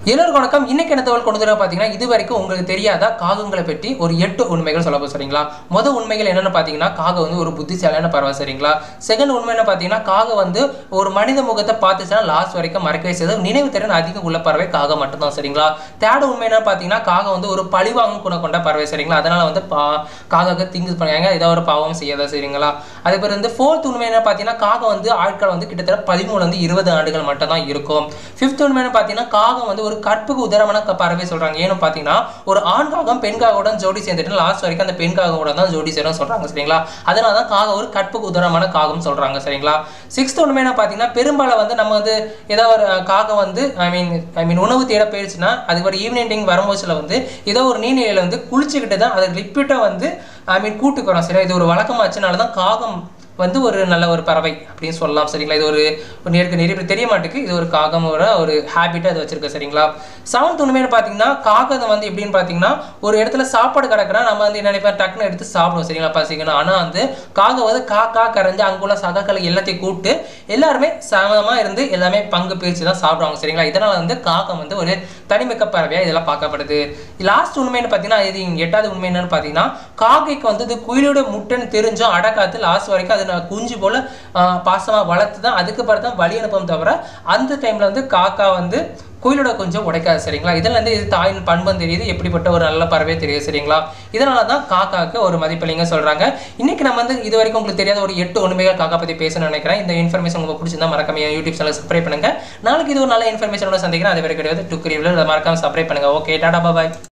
எல்லோருக்கும் வணக்கம் இன்னைக்கு என்ன தகவல் கொண்டு வர பார்த்தீங்கன்னா இது வரைக்கும் உங்களுக்கு தெரியாத காகங்களை பற்றி ஒரு எட்டு உண்மைகள் சொல்ல போகிறோம் சரிங்களா மொதல் உண்மைகள் என்னென்னு பார்த்தீங்கன்னா காகம் வந்து ஒரு புத்திசாலியான பறவை சரிங்களா செகண்ட் உண்மை என்ன பார்த்தீங்கன்னா காகம் வந்து ஒரு மனித முகத்தை பார்த்துச்சுன்னா லாஸ்ட் வரைக்கும் மறக்கவே செய்யுது நினைவு திறன் அதிகம் உள்ள பறவை காகம் மட்டும்தான் சரிங்களா தேர்ட் உண்மை என்ன பார்த்தீங்கன்னா காகம் வந்து ஒரு பழிவாங்கும் குணம் கொண்ட பறவை சரிங்களா அதனால வந்து பா காகாக்கு திங்கு பண்ணுவாங்க ஏதோ ஒரு பாவம் செய்யாத சரிங்களா அதே பேர் வந்து ஃபோர்த் உண்மை என்ன பார்த்தீங்கன்னா காகம் வந்து ஆட்கள் வந்து கிட்டத்தட்ட பதிமூணு வந்து இருபது ஆண்டுகள் மட்டும் தான் இருக்கும் ஃபிஃப்த் உண்மை என்ன பார்த்தீங்கன்னா காகம் வந்து ஒரு கற்புக்கு உதாரணமான க- பறவை சொல்றாங்க ஏன்னு பார்த்தீங்கன்னா ஒரு ஆண் காகம் பெண் காகோட ஜோடி சேர்ந்துட்டு லாஸ்ட் வரைக்கும் அந்த பெண் காகோட தான் ஜோடி சேரும் சொல்றாங்க சரிங்களா அதனால தான் காகம் ஒரு கற்புக்கு உதாரணமான காகம் சொல்றாங்க சரிங்களா சிக்ஸ்த் உண்மை என்ன பார்த்தீங்கன்னா பெரும்பாலும் வந்து நம்ம வந்து ஏதோ ஒரு அஹ், காகம் வந்து ஐ மீன் ஐ மீன் உணவு தேட போயிடுச்சுன்னா அதுக்கு ஒரு ஈவினிங் டைம் வரும்போதுல வந்து ஏதோ ஒரு நீர்நிலையில வந்து குளிச்சுக்கிட்டு தான் அதை ரிப்பீட்டாக வந்து ஐ மீன் கூட்டுக்கு வரோம் சரியா இது ஒரு வழக்கமாச்சுனால தான் காகம் வந்து ஒரு நல்ல ஒரு பறவை அப்படின்னு சொல்லலாம் சரிங்களா இது ஒரு ஒரு நேருக்கு நிறைய பேர் தெரிய மாட்டேங்குது இது ஒரு காகமோட ஒரு ஹேபிட்டாக அது வச்சிருக்கு சரிங்களா செவன்த் உண்மைன்னு பார்த்தீங்கன்னா காகம் வந்து எப்படின்னு பார்த்தீங்கன்னா ஒரு இடத்துல சாப்பாடு கிடக்குறா நம்ம வந்து என்ன நினைப்போம் டக்குன்னு எடுத்து சாப்பிடுவோம் சரிங்களா பசிக்கணும் ஆனால் வந்து காகம் வந்து காக்கா கரைஞ்சு அங்குள்ள சகாக்களை எல்லாத்தையும் கூப்பிட்டு எல்லாருமே சமமாக இருந்து எல்லாமே பங்கு பிரித்து தான் சாப்பிடுவாங்க சரிங்களா இதனால் வந்து காகம் வந்து ஒரு தனிமிக்க பறவையாக இதெல்லாம் பார்க்கப்படுது லாஸ்ட் உண்மைன்னு பார்த்தீங்கன்னா இது எட்டாவது உண்மை என்னன்னு பார்த்தீங்கன்னா காக்கைக்கு வந்து இது குயிலோட முட்டைன்னு தெரிஞ்சும் அடக்காத்து லாஸ்ட் வரைக்கும் அது நான் குஞ்சு போல ஆஹ், பாசமா வளர்த்து தான் அதுக்கு பிறகு தான் வழி அனுப்பவும் தவிர அந்த டைம்ல வந்து காக்கா வந்து குயிலோட கொஞ்சம் உடைக்காது சரிங்களா இதில் வந்து இது தாயின் பண்பம் தெரியுது எப்படிப்பட்ட ஒரு நல்ல பறவை தெரியுது சரிங்களா இதனால தான் காக்காக்கு ஒரு மதிப்பளிங்க சொல்றாங்க இன்னைக்கு நம்ம வந்து இது வரைக்கும் உங்களுக்கு தெரியாத ஒரு எட்டு உண்மைகள் காக்கா பத்தி பேசணும்னு நினைக்கிறேன் இந்த இன்ஃபர்மேஷன் உங்களுக்கு பிடிச்சிருந்தா மறக்காம என் யூடியூப் சேனல் சப்ஸ்கிரைப் பண்ணுங்க நாளைக்கு இது ஒரு நல்ல இன்ஃபர்மேஷனோட சந்திக்கிறேன் அது வரை கிடையாது டுக்கு ரிவ்யூல மறக்காம சப்ஸ்கிரைப் பண்ணுங்க ஓகே டாடா பாய்